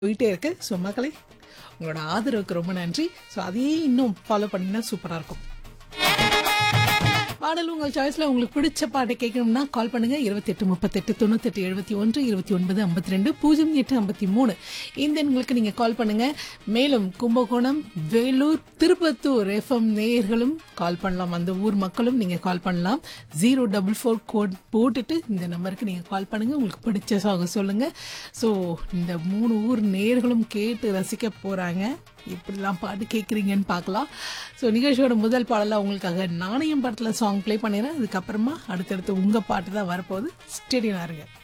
போயிட்டே இருக்கு ஸோ மக்களே உங்களோட ஆதரவுக்கு ரொம்ப நன்றி ஸோ அதையே இன்னும் ஃபாலோ பண்ணீங்கன்னா சூப்பராக இருக்கும் பாடல் உங்கள் சாய்ஸ்ல உங்களுக்கு பிடிச்ச பாட்டை கேட்கணும்னா கால் பண்ணுங்க இருபத்தெட்டு முப்பத்தெட்டு தொண்ணூத்தெட்டு எழுபத்தி ஒன்று இருபத்தி ஒன்பது ஐம்பத்தி ரெண்டு பூஜ்ஜியம் எட்டு ஐம்பத்தி மூணு இந்த எண்களுக்கு நீங்க கால் பண்ணுங்க மேலும் கும்பகோணம் வேலூர் திருப்பத்தூர் எஃப்எம் நேயர்களும் கால் பண்ணலாம் அந்த ஊர் மக்களும் நீங்க கால் பண்ணலாம் ஜீரோ டபுள் ஃபோர் கோட் போட்டுட்டு இந்த நம்பருக்கு நீங்க கால் பண்ணுங்க உங்களுக்கு பிடிச்ச சாங் சொல்லுங்க ஸோ இந்த மூணு ஊர் நேயர்களும் கேட்டு ரசிக்க போறாங்க இப்படிலாம் பாட்டு கேட்குறீங்கன்னு பார்க்கலாம் ஸோ நிகழ்ச்சியோட முதல் பாடலாம் உங்களுக்காக நாணயம் படத்தில் சாங் ப்ளே பண்ணிடுறேன் அதுக்கப்புறமா அடுத்தடுத்து உங்கள் பாட்டு தான் வரப்போகுது ஸ்டேடியம் இருங்க